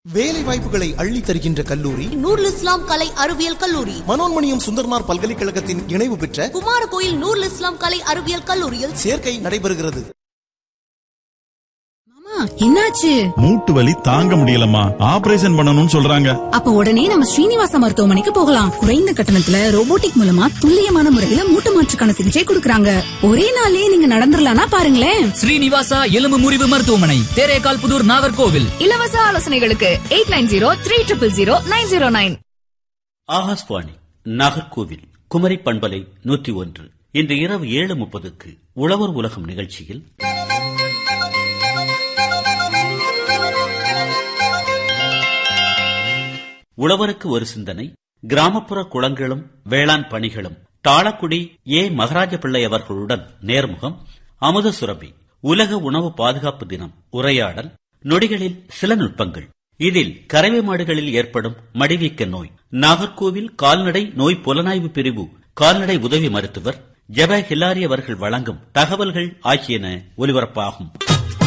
வேலை வாய்ப்புகளை அள்ளி தருகின்ற கல்லூரி நூருல் இஸ்லாம் கலை அறிவியல் கல்லூரி மனோன்மணியம் சுந்தர்மார் பல்கலைக்கழகத்தின் இணைவு பெற்ற குமாரகோயில் நூருல் இஸ்லாம் கலை அறிவியல் கல்லூரியில் சேர்க்கை நடைபெறுகிறது மாமா என்னாச்சு மூட்டு வலி தாங்க முடியலம்மா ஆபரேஷன் பண்ணணும்னு சொல்றாங்க அப்ப உடனே நம்ம ஸ்ரீனிவாச மருத்துவமனைக்கு போகலாம் குறைந்த கட்டணத்துல ரோபோட்டிக் மூலமா துல்லியமான முறையில மூட்டு மாற்றுக்கான சிகிச்சை கொடுக்கறாங்க ஒரே நாளே நீங்க நடந்துடலாம்னா பாருங்களேன் ஸ்ரீனிவாசா எலும்பு முறிவு மருத்துவமனை தேரேகால் புதூர் நாகர்கோவில் இலவச ஆலோசனைகளுக்கு eight nine zero three triple zero nine zero nine Akashvani Nagercoil Kumari பண்பலை நூற்றி ஒன்று இன்று இரவு ஏழு முப்பதுக்கு உழவர் உலகம் நிகழ்ச்சியில் உழவருக்கு ஒரு சிந்தனை கிராமப்புற குளங்களும் வேளாண் பணிகளும் தாளக்குடி ஏ மகராஜ பிள்ளை அவர்களுடன் நேர்முகம் அமுத சுரபி உலக உணவு பாதுகாப்பு தினம் உரையாடல் நொடிகளில் சில நுட்பங்கள் இதில் கறவை மாடுகளில் ஏற்படும் மடிவீக்க நோய் நாகர்கோவில் கால்நடை நோய் புலனாய்வு பிரிவு கால்நடை உதவி மருத்துவர் ஜெப ஹிலாரி அவர்கள் வழங்கும் தகவல்கள் ஆகியன ஒலிபரப்பாகும்